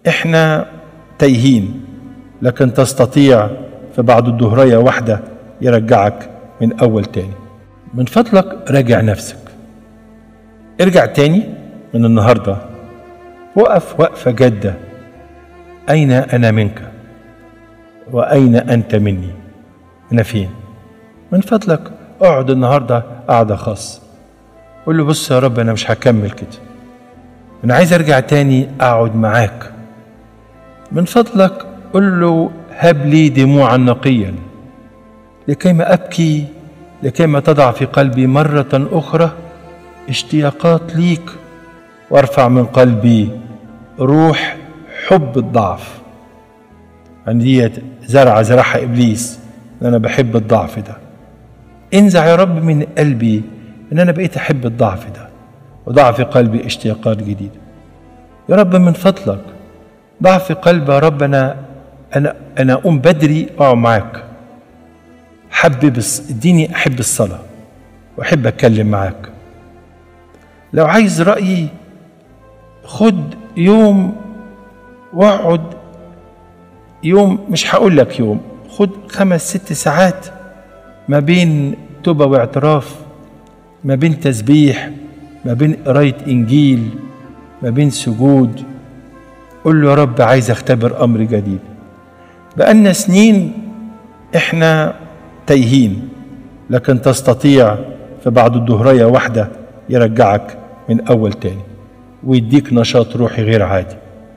احنا تايهين لكن تستطيع في بعض الدهرية واحدة يرجعك من أول تاني من فضلك راجع نفسك ارجع تاني من النهاردة وقف وقفة جادة أين أنا منك وأين أنت مني أنا فين من فضلك اقعد النهاردة قعدة خاصة قول له بص يا رب أنا مش هكمل كده أنا عايز أرجع تاني أقعد معاك من فضلك قل له هب لي دموعا نقيا لكيما أبكي لكيما تضع في قلبي مرة أخرى اشتياقات ليك وارفع من قلبي روح حب الضعف يعني دي زرعة زرعها إبليس إن أنا بحب الضعف ده انزع يا رب من قلبي إن أنا بقيت أحب الضعف ده وضع في قلبي اشتياقات جديدة يا رب من فضلك ضع في قلبي يا رب أنا أنا أنا أقوم بدري أقعد معاك حبب اديني أحب الصلاة وأحب أتكلم معاك لو عايز رأيي خد يوم واقعد يوم مش هقول لك يوم خد خمس ست ساعات ما بين توبة واعتراف ما بين تسبيح ما بين قراية إنجيل ما بين سجود قل له يا رب عايز اختبر أمر جديد بقالنا سنين احنا تايهين لكن تستطيع في بعض الدهرية واحدة يرجعك من أول تاني ويديك نشاط روحي غير عادي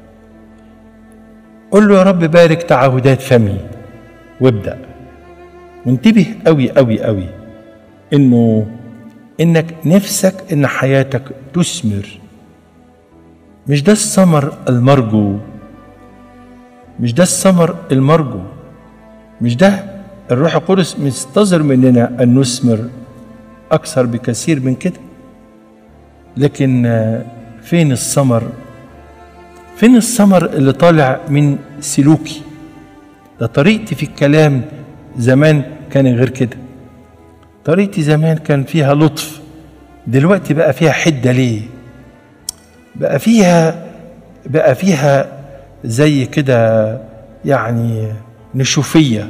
قل له يا رب بارك تعهدات فمي وابدأ وانتبه قوي قوي قوي انه انك نفسك ان حياتك تثمر مش ده الثمر المرجو مش ده الثمر المرجو مش ده الروح القدس مستظهر مننا ان نثمر اكثر بكثير من كده لكن فين الثمر فين الثمر اللي طالع من سلوكي ده طريقتي في الكلام زمان كان غير كده طريقتي زمان كان فيها لطف دلوقتي بقى فيها حدة ليه بقى فيها بقى فيها زي كده يعني نشوفية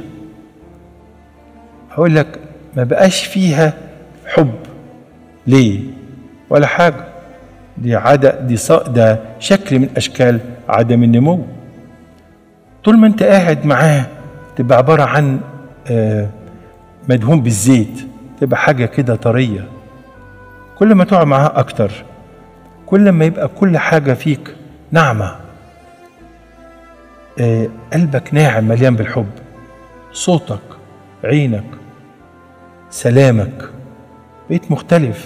هقول لك ما بقاش فيها حب ليه ولا حاجة دي عادة دي ده شكل من أشكال عدم النمو طول ما أنت قاعد معاه تبقى عبارة عن مدهون بالزيت تبقى حاجة كده طرية كل ما تقعد معاه أكتر كل ما يبقى كل حاجة فيك ناعمة قلبك ناعم مليان بالحب صوتك عينك سلامك بقيت مختلف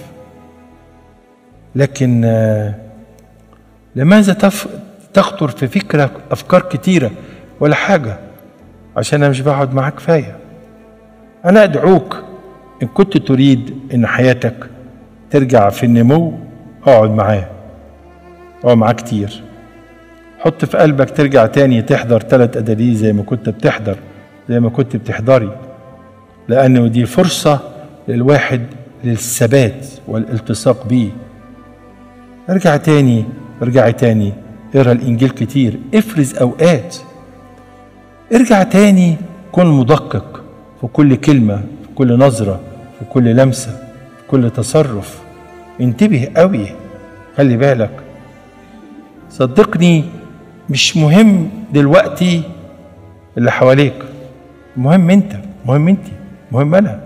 لكن لماذا تف... تخطر في فكرك أفكار كتيرة ولا حاجة عشان أنا مش بقعد معاك كفاية أنا أدعوك إن كنت تريد إن حياتك ترجع في النمو اقعد معاه اقعد معاه كتير حط في قلبك ترجع تاني تحضر ثلاث أداليل زي ما كنت بتحضر زي ما كنت بتحضري لأنه دي فرصة للواحد للثبات والالتصاق بيه ارجع تاني ارجعي تاني اقرا الانجيل كتير افرز اوقات ارجع تاني كن مدقق في كل كلمه في كل نظره في كل لمسه في كل تصرف انتبه قوي خلي بالك صدقني مش مهم دلوقتي اللي حواليك مهم انت مهم انت مهم انا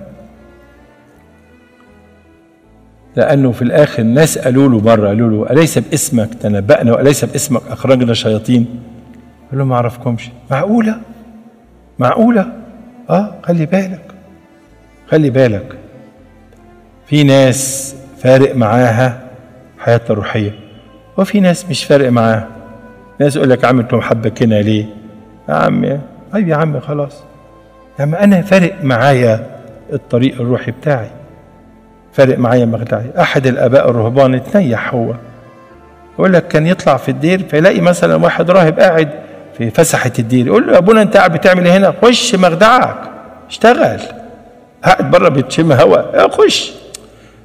لأنه في الآخر الناس قالوا له مرة قالوا له أليس باسمك تنبأنا وأليس باسمك أخرجنا شياطين؟ قال له ما أعرفكمش معقولة؟ معقولة؟ آه خلي بالك خلي بالك في ناس فارق معاها حياتها الروحية وفي ناس مش فارق معاها ناس يقول لك يا عم انتوا محبكينها ليه؟ يا عم طيب يا عم خلاص يا عم أنا فارق معايا الطريق الروحي بتاعي فارق معايا مخدعي احد الاباء الرهبان اتنيح هو يقول لك كان يطلع في الدير فيلاقي مثلا واحد راهب قاعد في فسحه الدير يقول له يا ابونا انت قاعد بتعمل ايه هنا خش مخدعك اشتغل قاعد بره بتشم هوا خش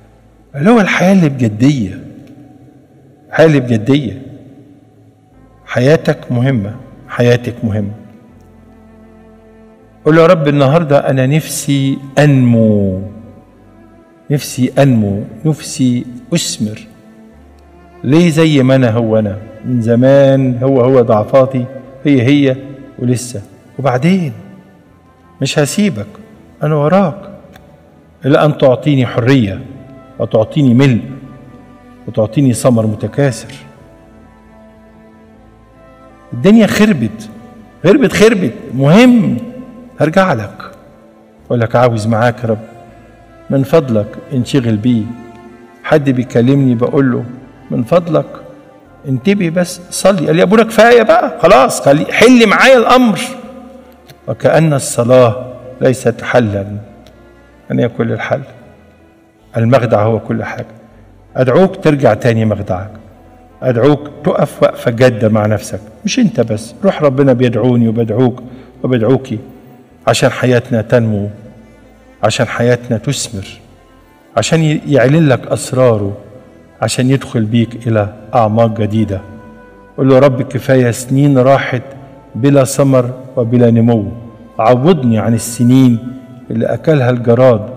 اللي هو الحياه اللي بجديه الحياه اللي بجديه حياتك مهمة حياتك مهمة قول له يا رب النهاردة أنا نفسي أنمو نفسي أنمو نفسي أثمر ليه زي ما أنا هو أنا من زمان هو هو ضعفاتي هي هي ولسه وبعدين مش هسيبك أنا وراك إلا أن تعطيني حرية وتعطيني ملء وتعطيني ثمر متكاثر الدنيا خربت خربت خربت مهم هرجع لك اقول لك عاوز معاك يا رب من فضلك انشغل بيه حد بيكلمني بقول له من فضلك انتبه بس صلي قال لي يا ابونا كفايه بقى خلاص خلي حل معايا الامر وكأن الصلاة ليست حلا أن هي كل الحل المخدع هو كل حاجة أدعوك ترجع تاني مخدعك أدعوك تقف وقفة جادة مع نفسك مش أنت بس روح ربنا بيدعوني وبدعوك وبدعوكي عشان حياتنا تنمو عشان حياتنا تثمر عشان يعلن لك أسراره عشان يدخل بيك إلى أعماق جديدة قل له رب كفاية سنين راحت بلا ثمر وبلا نمو عوضني عن السنين اللي أكلها الجراد